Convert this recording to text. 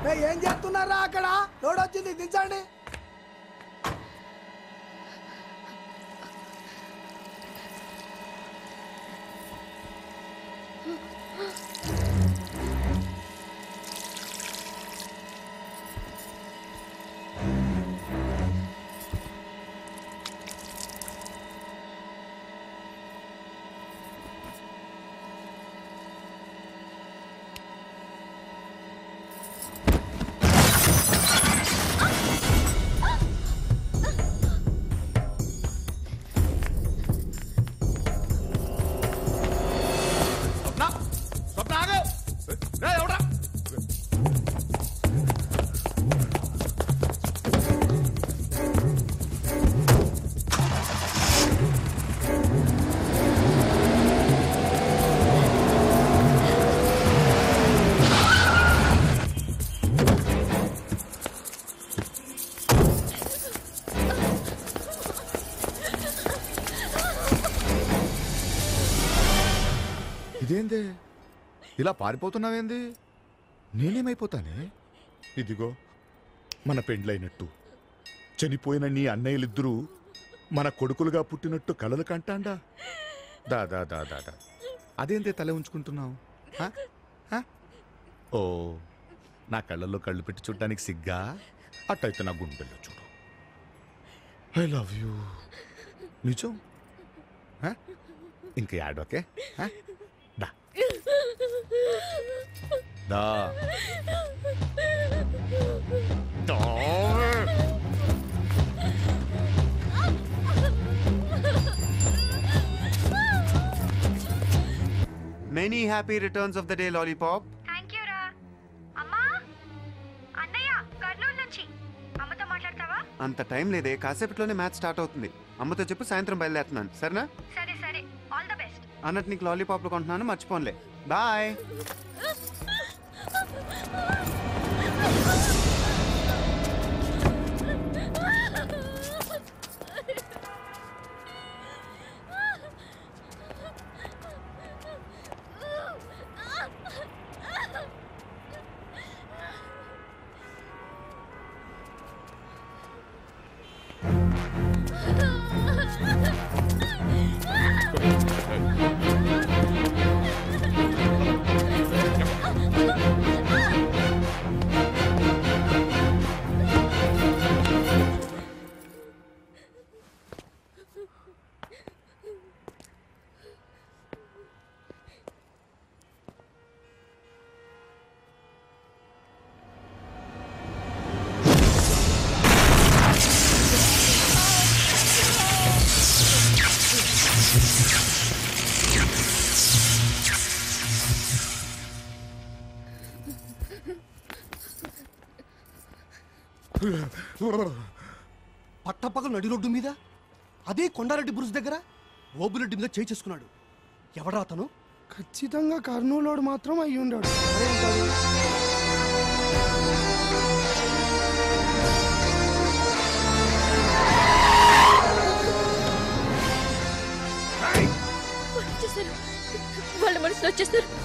ఏ, ఏం చేస్తున్నారా అక్కడ లోడ్ వచ్చింది దించండి స్వప్న స్వప్న ఆగు రే ఎవడ్రా ఇదేంది ఇలా పారిపోతున్నావేంది నేనేమైపోతానే ఇదిగో మన పెండ్లైనట్టు చనిపోయిన నీ అన్నయ్యలిద్దరూ మన కొడుకులుగా పుట్టినట్టు కలలు కంటాండా దా దా దా దా దా అదేందే తల ఉంచుకుంటున్నావు హ? హ? ఓ నా కళ్ళల్లో కళ్ళు పెట్టి చూడడానికి సిగ్గా అట్టయితే నా గుండెల్లో చూడు ఐ లవ్ యూ నిజం హ? ఇంక యాడ్ ఓకే హ? దా దా దా many happy returns of the day lollipop thank you రా అమ్మా అన్నయ్య కర్నూలు నుంచి అమ్మతో మాట్లాడతావా అంత టైం లేదే కాసేపట్లోనే మ్యాచ్ స్టార్ట్ అవుతుంది అమ్మతో చెప్పు సాయంత్రం బయలుదేరుతున్నాను సరేనా సరే సరే ఆల్ ద బెస్ట్ అన్నట్టు నీకు లాలీపాప్లు కొంటున్నాను మర్చిపోన్లే బాయ్ పట్టపగలు నడి రోడ్డు మీద అదే కొండారెడ్డి బ్రుజ్ దగ్గర ఓబురెడ్డి మీద చేయి చేసుకున్నాడు ఎవడా అతను ఖచ్చితంగా కర్నూలోడు మాత్రం అయ్యి ఉండాడు వచ్చేసారు వాళ్ళ మనసులో వచ్చేసారు